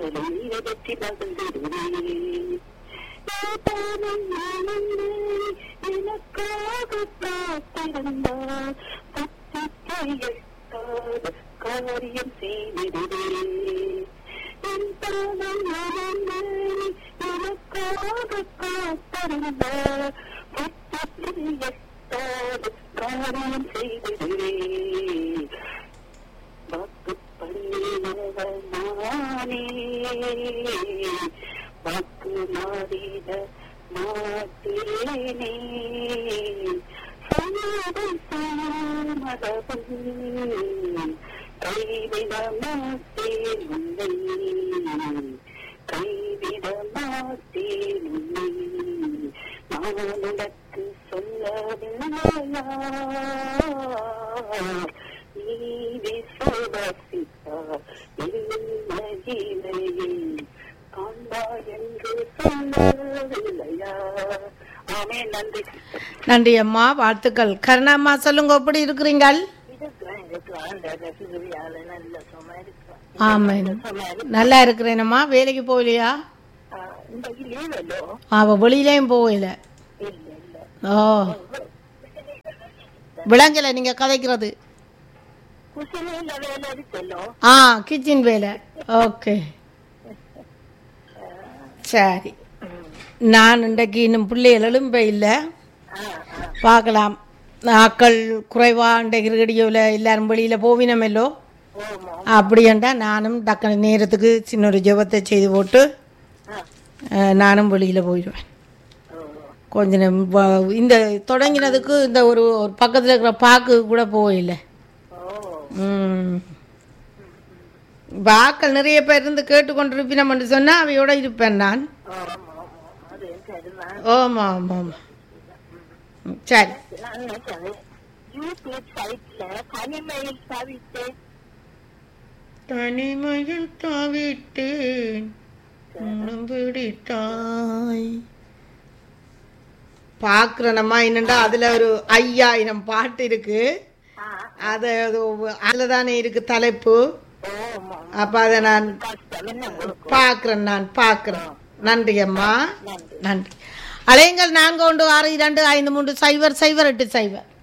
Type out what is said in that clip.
காதலை நினைவற்றி மகிழ்ந்திடுவேன் எனக்காக காத்திருந்தார் பத்திரிகையெழுத்தாத காரியம் செய்திடுவேன் என் தானம் மறந்து எனக்காக காத்திருந்தார் பத்திரிகையெழுத்தாத காரியம் செய்திடுவேன் வாக்கு பண்ணினவள் நானே வாக்கு மாறிட மாட்டேனே சம்மதம் சாமதவும் கைவிட மாட்டேன் உன்னை கைவிட மாட்டேன் உன்னை நான் உனக்கு சொல்லவில்லையா நீ விசுவாசித்தார் என்னையிலே காண்பா என்று சொல்லவில்லையா ஆமே நன்றி நன்றி அம்மா வாழ்த்துக்கள் கருணாம்மா சொல்லுங்க எப்படி இருக்கிறீங்கள் இருக்கிறேன் இருக்கிறேன் அந்த ரசிகரியால நல்ல சும்மா இருக்கிறேன் ஆமாம் சும்மா நல்லா இருக்கிறேனம்மா வேலைக்கு போகலையா இந்த லீவலோ அவள் வெளியிலையும் போகல இல்ல இல்ல ஓ விளங்கலை நீங்கள் கதைக்கிறது குசினில வேலை இருக்கല്ലോ ஆ கிச்சன் வேலை ஓகே சரி நான் இன்றைக்கு இன்னும் பிள்ளைகள் எழும்ப இல்லை பார்க்கலாம் ஆக்கள் குறைவா இன்றைக்கு ரேடியோவில் எல்லாரும் வெளியில் போவினமெல்லோ ஓமோ அப்படின்டா நானும் டக்குனு நேரத்துக்கு சின்ன ஒரு ஜெபத்தை செய்து போட்டு அஹ், நானும் வெளியில் போயிடுவேன் கொஞ்ச நேரம் வ- இந்த தொடங்கினதுக்கு இந்த ஒரு ஒரு பக்கத்தில் இருக்கிற பாக்கு கூட போகல ம் இப்போ ஆக்கள் நிறைய பேர் இருந்து கேட்டுக்கொண்டிருப்பினோம்னு சொன்னால் அவையோட இருப்பேன் நான் அது சரிதான் ஆமாம் ஆமாம் ஆமாம் ம், சரி நான் நினைச்சது யூடியூப் சைட்ல தனிமையில் தவித்தேன் தனிமையில் தாவிட்டேன் உன்னம் பிடித்தாய் பார்க்குறேனம்மா என்னண்டா அதில் ஒரு ஐயாயிரம் பாட்டு இருக்கு அது அதில் தானே இருக்கு தலைப்பு ஓமோ அப்போ அதை நான் கஷ்டம் என்ன உங்களுக்கு பார்க்குறேன் நான் பார்க்குறேன் நன்றி அம்மா நன்றி அலையுங்கள் நான்கு ஒன்று ஆறு இரண்டு ஐந்து மூன்று சைபர் சைபர் எட்டு சைபர்